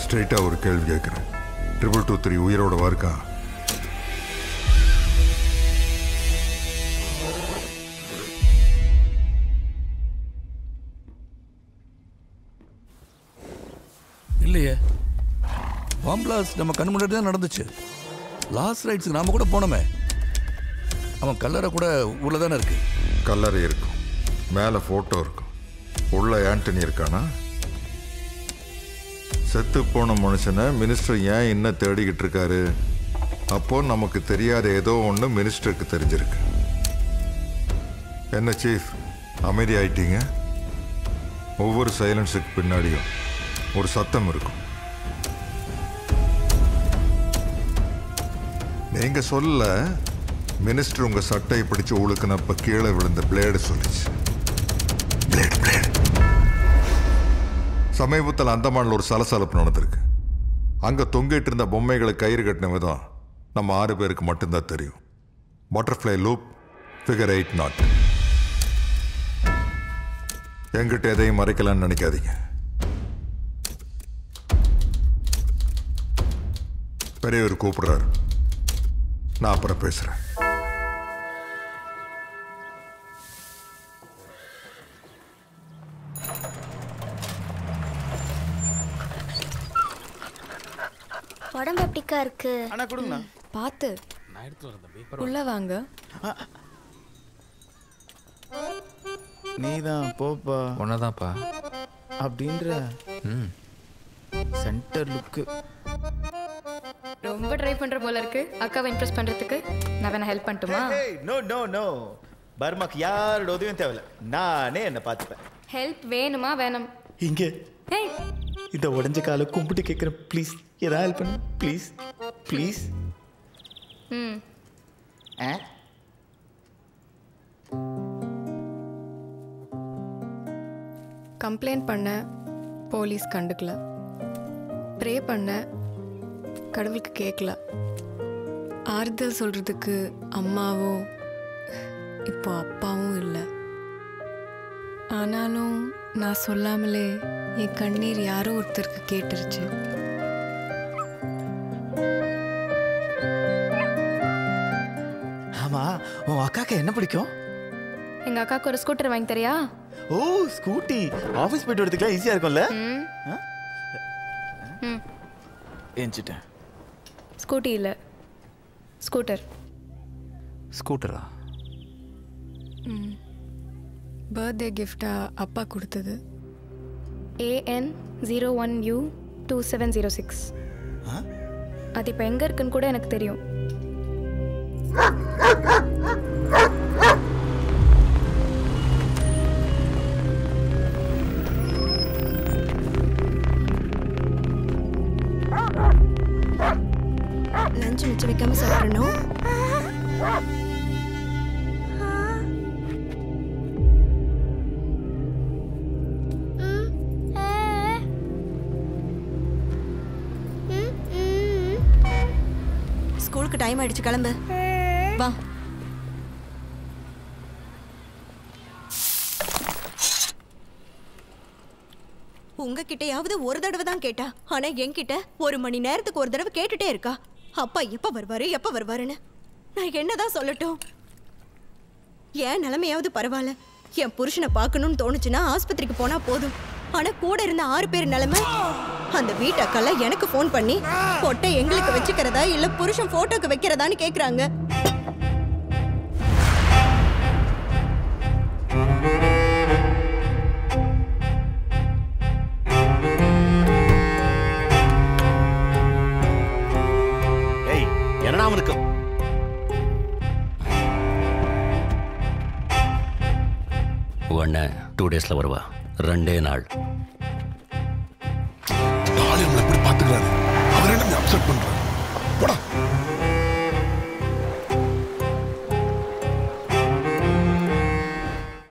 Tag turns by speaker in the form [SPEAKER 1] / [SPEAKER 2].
[SPEAKER 1] ஸ்ட்ரெயிட்டாக ஒரு கேள்வி கேட்குறேன் ட்ரிபிள் டூ த்ரீ உயிரோட இருக்கா
[SPEAKER 2] இல்லையே பாம்பிளாஸ் நம்ம கண் முன்னாடி தான் நடந்துச்சு லாஸ்ட் ரைட்ஸுக்கு நாம கூட போனோமே அவன் கல்லறை கூட ஊரில் தானே இருக்கு
[SPEAKER 1] கல்லறை இருக்கும் மேலே ஃபோட்டோ இருக்கும் உள்ள ஆண்டனி இருக்கானா செத்து போன மனுஷனை மினிஸ்டர் ஏன் இன்னும் தேடிக்கிட்டு இருக்காரு அப்போ நமக்கு தெரியாத ஏதோ ஒன்று மினிஸ்டருக்கு தெரிஞ்சிருக்கு என்ன சீஃப் அமைதி ஆயிட்டீங்க ஒவ்வொரு சைலன்ஸுக்கு பின்னாடியும் ஒரு சத்தம் இருக்கும் நீங்க சொல்ல மினிஸ்டர் உங்க சட்டையை பிடிச்சு உழுக்குனப்ப கீழே விழுந்த பிளேடு சொல்லிச்சு பிளேடு பிளேடு சமீபத்தில் அந்தமான்ல ஒரு சலசலப்பு நடந்திருக்கு அங்க தொங்கிட்டு இருந்த பொம்மைகளை கயிறு கட்டின விதம் நம்ம ஆறு பேருக்கு மட்டும்தான் தெரியும் butterfly loop figure eight knot என்கிட்ட எதையும் மறைக்கலாம்னு நினைக்காதீங்க பெரியவர் கூப்பிடுறாரு நான் அப்புறம் பேசுறேன்
[SPEAKER 3] உடம்பு எப்படிக்கா இருக்கு
[SPEAKER 4] அண்ணா கொடுங்கண்ணா
[SPEAKER 5] பார்த்து
[SPEAKER 4] நான் எடுத்து வரேன் தம்பி
[SPEAKER 5] உள்ள வாங்க
[SPEAKER 4] நீ தான் போப்பா
[SPEAKER 6] ஒன்னதான்ப்பா
[SPEAKER 4] அப்படின்ற
[SPEAKER 6] ம்
[SPEAKER 4] சென்டர் லுக்கு
[SPEAKER 5] ரொம்ப ட்ரை பண்ற போல இருக்கு அக்காவை இம்ப்ரெஸ் பண்றதுக்கு நான் வேணா ஹெல்ப் பண்ணட்டுமா
[SPEAKER 4] நோ நோ நோ பர்மாக்கு யாரோட உதவியும் தேவையில்ல நானே என்னை பார்த்துப்பேன்
[SPEAKER 5] ஹெல்ப் வேணுமா வேணும்
[SPEAKER 4] இங்க
[SPEAKER 5] ஏய்
[SPEAKER 4] இந்த உடஞ்ச காலை கும்பிட்டு கேட்குறேன் ப்ளீஸ் ஏதாவது ஹெல்ப் பண்ணு ப்ளீஸ் ப்ளீஸ்
[SPEAKER 5] ம்
[SPEAKER 4] ஆ
[SPEAKER 5] கம்ப்ளைண்ட் பண்ண போலீஸ் கண்டுக்கல ப்ரே பண்ண கடவுளுக்கு கேட்கல ஆறுதல் சொல்றதுக்கு அம்மாவும் இப்போ அப்பாவும் இல்லை ஆனாலும் நான் சொல்லாமலே என் கண்ணீர் யாரோ ஒருத்தருக்கு கேட்டுருச்சு
[SPEAKER 4] ஆமா உன் அக்காக்கு என்ன பிடிக்கும்
[SPEAKER 5] எங்க அக்காவுக்கு ஒரு ஸ்கூட்டர் வாங்கி தரியா
[SPEAKER 4] ஓ ஸ்கூட்டி ஆஃபீஸ் போயிட்டு வரதுக்குலாம் ஈஸியாக இருக்கும்ல
[SPEAKER 5] ம்
[SPEAKER 4] ஆ?
[SPEAKER 5] ம்
[SPEAKER 4] ஏஞ்சிட்டேன்
[SPEAKER 5] ஸ்கூட்டி இல்லை ஸ்கூட்டர்
[SPEAKER 6] ஸ்கூட்டரா
[SPEAKER 5] ம் பர்த்டே கிஃப்டாக அப்பா கொடுத்தது AN zero one U two seven zero six
[SPEAKER 4] ஆ?
[SPEAKER 5] அது இப்போ எங்கே இருக்குன்னு கூட எனக்கு தெரியும்
[SPEAKER 7] லஞ்ச் மிச்சம் வைக்காம சாப்பிடணும் ஸ்கூலுக்கு டைம் ஆயிடுச்சு கிளம்பு வா உங்ககிட்டயாவது ஒரு தடவை தான் கேட்டா ஆனா என்கிட்ட ஒரு மணி நேரத்துக்கு ஒரு தடவை கேட்டுட்டே இருக்கா அப்பா எப்ப வருவாரு எப்ப வருவாருன்னு நான் என்னதான் சொல்லட்டும் என் நிலைமையாவது பரவாயில்ல என் புருஷனை பார்க்கணும்னு தோணுச்சுன்னா ஆஸ்பத்திரிக்கு போனா போதும் ஆனா கூட இருந்த ஆறு பேர் நிலைமை அந்த வீட்டக்கெல்லாம் எனக்கு ஃபோன் பண்ணி பொட்டை எங்களுக்கு வச்சுக்கிறதா இல்ல புருஷன் போட்டோக்கு வைக்கிறதான்னு கேக்குறாங்க
[SPEAKER 8] ஏய் என்னடா அவனுக்கு
[SPEAKER 9] உடனே டூ டேஸில் வருவா ரெண்டே நாள்